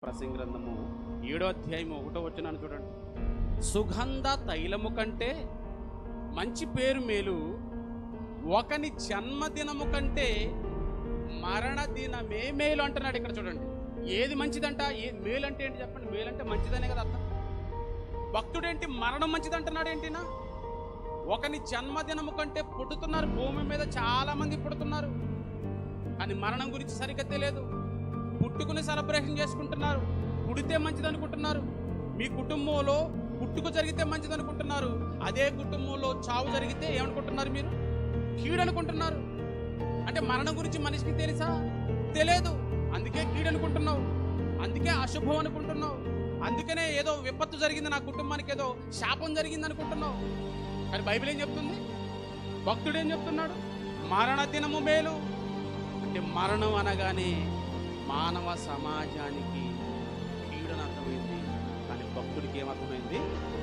ప్రసంగ గ్రంథము ఏడో అధ్యాయం ఒకటో వచ్చినాను చూడండి సుగంధ తైలము కంటే మంచి పేరు మేలు ఒకని జన్మదినము కంటే మరణ దినమే మేలు అంటున్నాడు ఇక్కడ చూడండి ఏది మంచిదంట ఏ మేలు అంటే ఏంటి చెప్పండి మేలు అంటే మంచిదనే కదా అర్థం భక్తుడేంటి మరణం మంచిది అంటున్నాడు ఏంటినా ఒకని జన్మదినము కంటే పుట్టుతున్నారు భూమి మీద చాలా మంది పుడుతున్నారు కానీ మరణం గురించి సరిగ్గా తెలియదు పుట్టుకుని సెలబ్రేషన్ చేసుకుంటున్నారు పుడితే మంచిది అనుకుంటున్నారు మీ కుటుంబంలో పుట్టుక జరిగితే మంచిది అనుకుంటున్నారు అదే కుటుంబంలో చావు జరిగితే ఏమనుకుంటున్నారు మీరు కీడు అనుకుంటున్నారు అంటే మరణం గురించి మనిషికి తెలుసా తెలియదు అందుకే కీడు అనుకుంటున్నావు అందుకే అశుభం అనుకుంటున్నావు అందుకనే ఏదో విపత్తు జరిగింది నా కుటుంబానికి ఏదో శాపం జరిగింది అనుకుంటున్నావు కానీ బైబిల్ ఏం చెప్తుంది భక్తుడు ఏం చెప్తున్నాడు మరణ దినము మేలు అంటే మరణం అనగానే మానవ సమాజానికి కీడని అర్థమైంది కానీ భక్తుడికి ఏమర్థమైంది